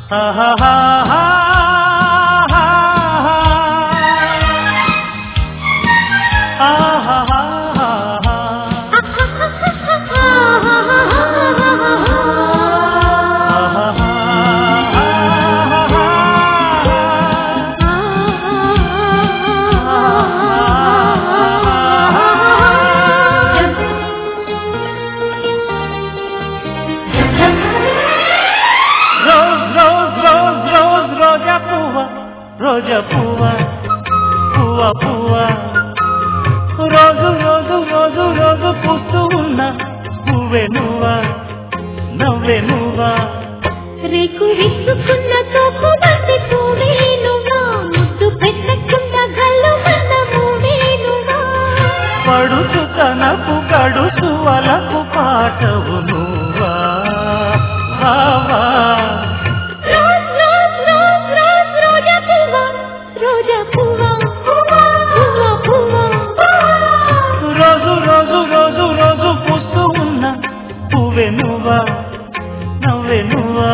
rose rose rose rose రోజా పువ్వ రోజా పువ్వ పువ్వ పువ్వ రోజు రోజు రోజు రోజు పూస్తూ ఉన్న పువ్వే నువ్వా నవ్వే నువ్వా రేకు విసుకున్న తోపు బంతి పువ్వేనువా ముద్దు పెట్టకుండా గల్లు మంద పువ్వేనువా పడుచు కనపు కడుచు వలకు పాటవు నువ్వా బావా రోజ్ రోజ్ రోజ్ రోజ్ రోజా పువ్వా రోజా పువ్వా పువ్వా పువ్వా రోజు రోజు రోజు రోజు పూస్తూ ఉన్న పువ్వే నువ్వా నవ్వే నువ్వా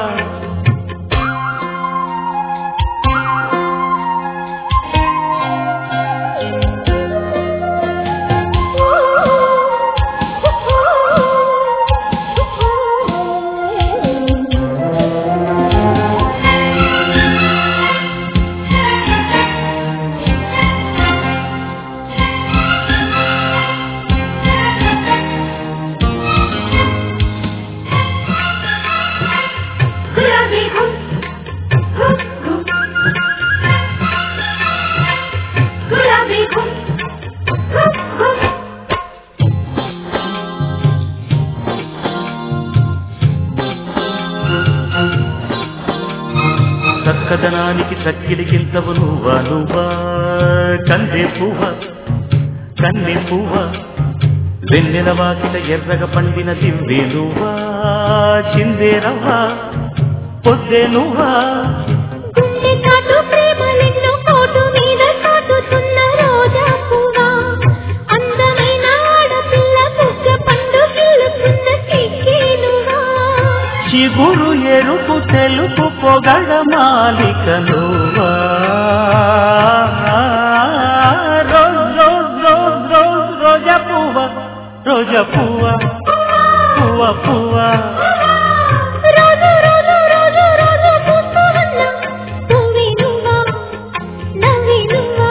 గులాబీ హుం హుం హుం గులాబీ హుం హుం హుం చక్కదనానికి చక్కిలికింతవు నువ్వా నువ్వా కందే పువ్వ కన్నె పువ్వ వెన్నెల వాకిట ఎర్రగ పండిన దివ్వే నువ్వా చిందే రవ్వ పొద్దే నువ్వా గుండె చాటు ప్రేమలెన్నో కోటు మీద సాటుతున్న రోజా పువ్వా అందమైన ఆడపిల్ల బుగ్గ పండు గిల్లుతున్న చిక్కేనువా చిగురు ఎరుపు తెలుపు పొగడ మాలిక నువ్వా రోజ్ రోజ్ రోజ్ రోజ్ రోజా పువ్వ రోజా పువ్వ పువ్వ పువ్వ రోజు రోజు రోజు రోజు పూస్తూ ఉన్న పువ్వే నువ్వా నవ్వే నువ్వా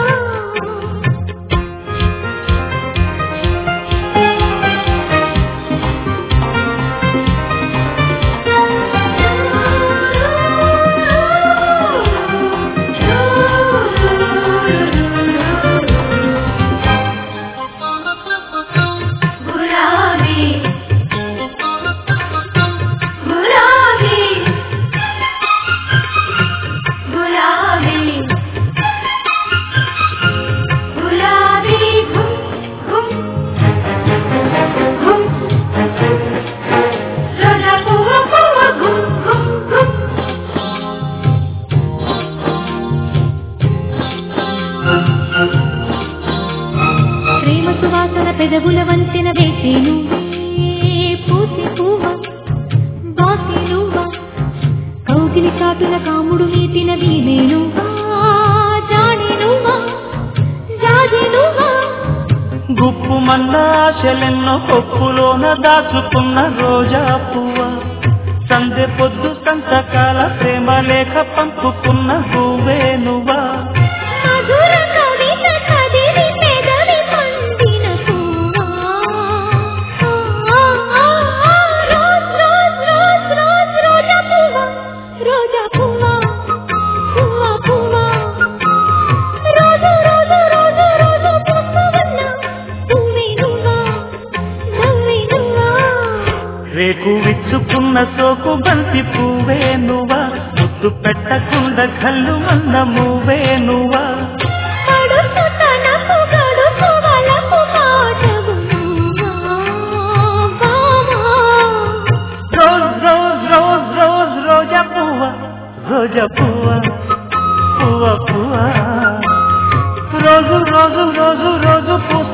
గులాబీ గులాబీ గులాబీ గులాబీ ఘుమ్ ఘుమ్ ఘుమ్ రోజా పువ్వ పువ్వ ఘుమ్ ఘుమ్ ఘుమ్ ప్రేమ సువాసన పెదవుల వంతెన వేసి నువ్వే పూసి పువ్వ బాసి నువ్వా కౌగిలి చాటున కాముడు మీటిన వీణే నువ్వా జాడి నువ్వా జాజి నువ్వా గుప్పు ఆశలెన్నో కొప్పులోన దాచుకున్న రోజా పువ్వ సందె పొద్దు సంతకాల ప్రేమ లేఖ పంపుకున్న పువ్వే నువ్వా మధుర కవిత కదిలి పెదవి పండిన పువ్వా ఆ, ఆ, ఆ, రోజ్ రోజ్ రోజ్ రోజ్ రోజా పువ్వా రోజా పువ్వా పువ్వా పువ్వా రోజు రోజు రోజు రోజు పూస్తూ ఉన్న పువ్వే నువ్వా నవ్వే నువ్వా రేకు విచ్చుకున్న సోకు బంతి పువ్వే నువ్వా ముద్దు పెట్టకుండా కళ్ళు అన్న మువ్వే నువ్వా పడుచు తనపు గడుపు వలపు పాటవు నువ్వా బావా రోజ్ రోజ్ రోజ్ రోజ్ రోజా పువ్వ రోజా పువ్వ పువ్వ పువ్వ రోజు రోజు రోజు రోజు పూస్తూ